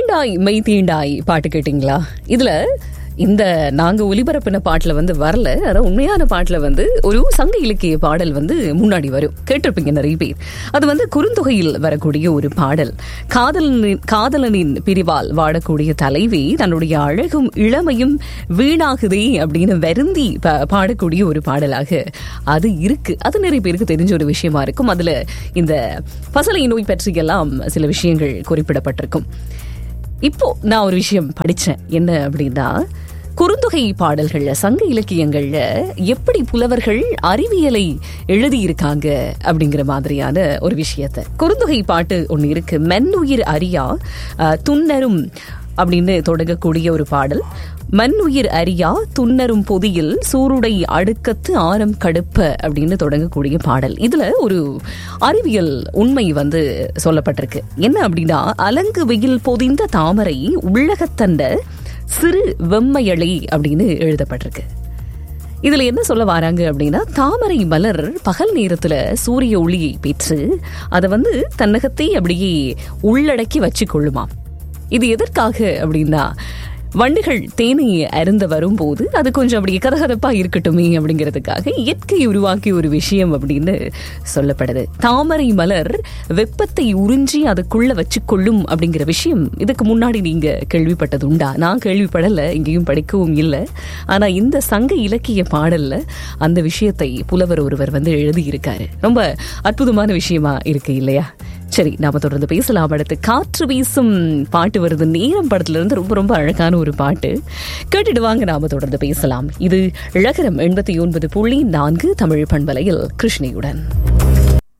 தீண்டாய் மெய் தீண்டாய் பாட்டு கேட்டிங்களா இதுல இந்த நாங்க ஒலிபரப்பின பாட்டுல வந்து வரல ஆனா உண்மையான பாட்டுல வந்து ஒரு சங்க இலக்கிய பாடல் வந்து முன்னாடி வரும் கேட்டிருப்பீங்க நிறைய பேர் அது வந்து குறுந்தொகையில் வரக்கூடிய ஒரு பாடல் காதலனின் காதலனின் பிரிவால் வாடக்கூடிய தலைவி தன்னுடைய அழகும் இளமையும் வீணாகுதே அப்படின்னு வருந்தி பா- பாடக்கூடிய ஒரு பாடலாக அது இருக்கு அது நிறைய பேருக்கு தெரிஞ்ச ஒரு விஷயமா இருக்கும் அதுல இந்த பசலை நோய் பற்றியெல்லாம் சில விஷயங்கள் குறிப்பிடப்பட்டிருக்கும் இப்போ நான் ஒரு விஷயம் படிச்சேன் என்ன அப்படின்னா குறுந்தொகை பாடல்கள்ல சங்க இலக்கியங்கள்ல எப்படி புலவர்கள் அறிவியலை எழுதியிருக்காங்க அப்படிங்கிற மாதிரியான ஒரு விஷயத்த குறுந்தொகை பாட்டு ஒன்று இருக்கு மென்னுயிர் அறியா அஹ், துன்னரும் அப்படின்னு தொடங்கக்கூடிய ஒரு பாடல் மண்ணுயிர் அறியா துன்னரும் பொதியில் சூருடை அடுக்கத்து ஆரம் கடுப்ப அப்படின்னு தொடங்கக்கூடிய பாடல் இதுல ஒரு அறிவியல் உண்மை வந்து சொல்லப்பட்டிருக்கு என்ன அப்படின்னா அலங்கு வெயில் பொதிந்த தாமரை உள்ளகத்தண்ட சிறு வெம்மையளை அப்படின்னு எழுதப்பட்டிருக்கு இதுல என்ன சொல்ல வராங்க அப்படின்னா தாமரை மலர் பகல் நேரத்துல சூரிய ஒளியை பெற்று அதை வந்து தன்னகத்தை அப்படியே உள்ளடக்கி வச்சு கொள்ளுமாம் இது எதற்காக அப்படின்னா வண்டுகள் தேனை அருந்த வரும்போது அது கொஞ்சம் அப்படியே கதகதப்பா இருக்கட்டுமே அப்படிங்கிறதுக்காக இயற்கை உருவாக்கிய ஒரு விஷயம் அப்படின்னு சொல்லப்படுது தாமரை மலர் வெப்பத்தை உறிஞ்சி அதுக்குள்ள வச்சு கொள்ளும் அப்படிங்கிற விஷயம் இதுக்கு முன்னாடி நீங்க கேள்விப்பட்டது உண்டா நான் கேள்விப்படல இங்கேயும் படிக்கவும் இல்லை ஆனா இந்த சங்க இலக்கிய பாடல்ல அந்த விஷயத்தை புலவர் ஒருவர் வந்து எழுதியிருக்காரு ரொம்ப அற்புதமான விஷயமா இருக்கு இல்லையா சரி நாம தொடர்ந்து பேசலாம் அடுத்து காற்று வீசும் பாட்டு வருது நேரம் படத்துல இருந்து ரொம்ப ரொம்ப அழகான ஒரு பாட்டு கேட்டுட்டு வாங்க நாம தொடர்ந்து பேசலாம் இது இழகரம் எண்பத்தி ஒன்பது புள்ளி நான்கு தமிழ் பண்பலையில் கிருஷ்ணியுடன்